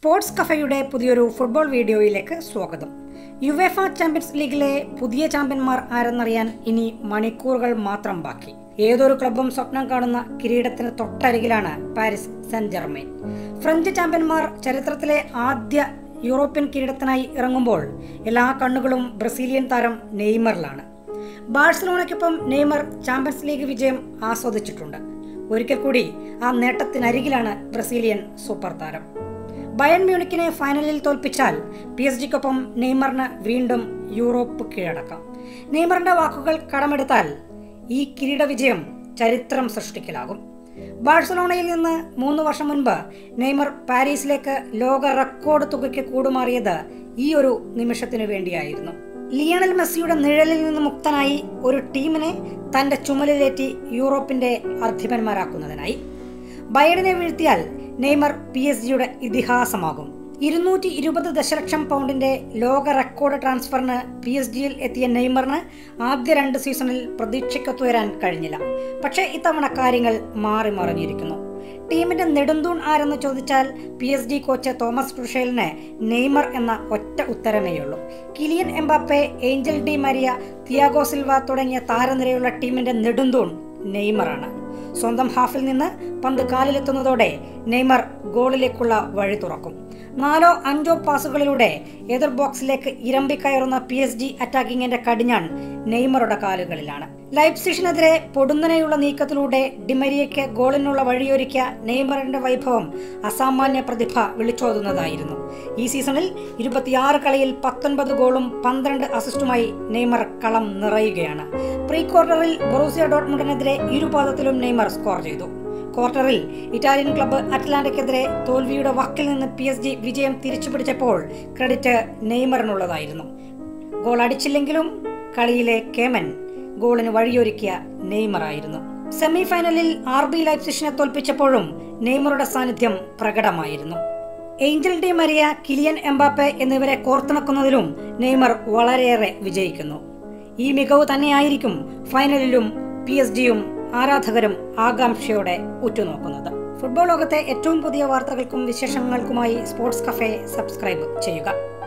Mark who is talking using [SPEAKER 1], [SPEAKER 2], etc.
[SPEAKER 1] sports കഫയുടെ പുതിയൊരു football വീഡിയോയിലേക്ക് സ്വാഗതം യുവേഫ ചാമ്പ്യൻസ് ലീഗിലെ പുതിയ ചാമ്പ്യന്മാർ ആരെന്നറിയാൻ ഇനി മണിക്കൂറുകൾ മാത്രം ബാക്കി ഏതൊരു ക്ലബും സ്വപ്നം കാണുന്ന കിരീടത്തിന് തൊട്ടരികിലാണ് പാരീസ് സെന്റ് ജെർമെയിൻ ഫ്രഞ്ച് ചാമ്പ്യന്മാർ ചരിത്രത്തിലെ ആദ്യ യൂറോപ്യൻ കിരീടത്തിനായി ഇറങ്ങുമ്പോൾ എല്ലാ കണ്ണുകളും ബ്രസീലിയൻ താരം നെയ്മറിലാണ് ബാഴ്സലോണയ്ക്കൊപ്പം നെയ്മർ ചാമ്പ്യൻസ് ലീഗ് വിജയം ആസ്വദിച്ചിട്ടുണ്ട് ഒരിക്കൽ കൂടി ആ നേട്ടത്തിനരികിലാണ് ബ്രസീലിയൻ സൂപ്പർ താരം ബയൺ മ്യൂണിക്കിനെ ഫൈനലിൽ തോൽപ്പിച്ചാൽ പി എസ് ജിക്കൊപ്പം നെയ്മറിന് വീണ്ടും യൂറോപ്പ് കീഴടക്കാം നെയ്മറിന്റെ വാക്കുകൾ കടമെടുത്താൽ ഈ കിരീട വിജയം ചരിത്രം സൃഷ്ടിക്കലാകും ബാഴ്സലോണയിൽ നിന്ന് മൂന്ന് വർഷം മുൻപ് നെയ്മർ പാരീസിലേക്ക് ലോക റെക്കോർഡ് തുകയ്ക്ക് കൂടുമാറിയത് ഈ ഒരു നിമിഷത്തിനു വേണ്ടിയായിരുന്നു ലിയണൽ മെസ്സിയുടെ നിഴലിൽ നിന്ന് മുക്തനായി ഒരു ടീമിനെ തന്റെ ചുമലിലേറ്റി യൂറോപ്പിന്റെ അധിപന്മാരാക്കുന്നതിനായി ബയഡിനെ വീഴ്ത്തിയാൽ നെയ്മർ പി എസ് ജിയുടെ ഇതിഹാസമാകും ഇരുന്നൂറ്റി ഇരുപത് ദശലക്ഷം പൗണ്ടിന്റെ ലോക റെക്കോർഡ് ട്രാൻസ്ഫറിന് പി എസ് ജിയിൽ എത്തിയ നെയ്മറിന് ആദ്യ രണ്ട് സീസണിൽ പ്രതീക്ഷയ്ക്കൊത്തുവരാൻ കഴിഞ്ഞില്ല പക്ഷേ ഇത്തവണ കാര്യങ്ങൾ മാറി മറിഞ്ഞിരിക്കുന്നു ടീമിന്റെ നെടുന്തൂൺ ആരെന്ന് ചോദിച്ചാൽ P S G coach Thomas ടുഷേലിന് നെയ്മർ എന്ന ഒറ്റ ഉത്തരമേയുള്ളൂ Kylian Mbappe Angel Di Maria Thiago Silva തുടങ്ങിയ താരനിരയുള്ള ടീമിന്റെ നെടുന്തൂൺ നെയ്മറാണ് സ്വന്തം ഹാഫിൽ നിന്ന് പന്ത് കാലിലെത്തുന്നതോടെ നെയ്മർ ഗോളിലേക്കുള്ള വഴി തുറക്കും നാലോ അഞ്ചോ പാസുകളിലൂടെ എതിർ ബോക്സിലേക്ക് ഇരമ്പിക്കയറുന്ന പി എസ് ജി അറ്റാക്കിങ്ങിന്റെ കടിഞ്ഞാൺ നെയ്മറുടെ കാലുകളിലാണ് ലൈപ്സിഷിനെതിരെ പൊടുന്നനെയുള്ള നീക്കത്തിലൂടെ ഡിമരിയയ്ക്ക് ഗോളിനുള്ള വഴിയൊരുക്കിയ നെയ്മറിന്റെ വൈഭവം അസാമാന്യ പ്രതിഭ വിളിച്ചോതുന്നതായിരുന്നു ഈ സീസണിൽ ഇരുപത്തിയാറ് കളിയിൽ പത്തൊൻപത് ഗോളും പന്ത്രണ്ട് അസിസ്റ്റുമായി നെയ്മർ കളം നിറയുകയാണ് പ്രീ ക്വാർട്ടറിൽ ബൊറൂസിയ ഡോട്ട്മുണ്ടിനെതിരെ ഇരുപാദത്തിലും നെയ്മർ സ്കോർ ചെയ്തു ക്വാർട്ടറിൽ ഇറ്റാലിയൻ ക്ലബ്ബ് അറ്റ്ലാന്റയ്ക്കെതിരെ തോൽവിയുടെ വക്കിൽ നിന്ന് പി എസ് ജി വിജയം തിരിച്ചുപിടിച്ചപ്പോൾ ക്രെഡിറ്റ് നെയ്മറിനുള്ളതായിരുന്നു ഗോൾ അടിച്ചില്ലെങ്കിലും കളിയിലെ കേമൻ ഗോളിന് വഴിയൊരുക്കിയ നെയ്മറായിരുന്നു സെമി ഫൈനലിൽ ആർ ബി ലൈപ്സിഷിനെ തോൽപ്പിച്ചപ്പോഴും നെയ്മറുടെ സാന്നിധ്യം പ്രകടമായിരുന്നു Angel Di Maria Kylian Mbappe എന്നിവരെ കോർത്തിണക്കുന്നതിലും നെയ്മർ വളരെയേറെ വിജയിക്കുന്നു ഈ മികവ് തന്നെയായിരിക്കും ഫൈനലിലും പി എസ് ജിയും ആരാധകരും ആകാംക്ഷയോടെ ഉറ്റുനോക്കുന്നത് ഫുട്ബോൾ ലോകത്തെ ഏറ്റവും പുതിയ വാർത്തകൾക്കും വിശേഷങ്ങൾക്കുമായി സ്പോർട്സ് കഫേ സബ്സ്ക്രൈബ് ചെയ്യുക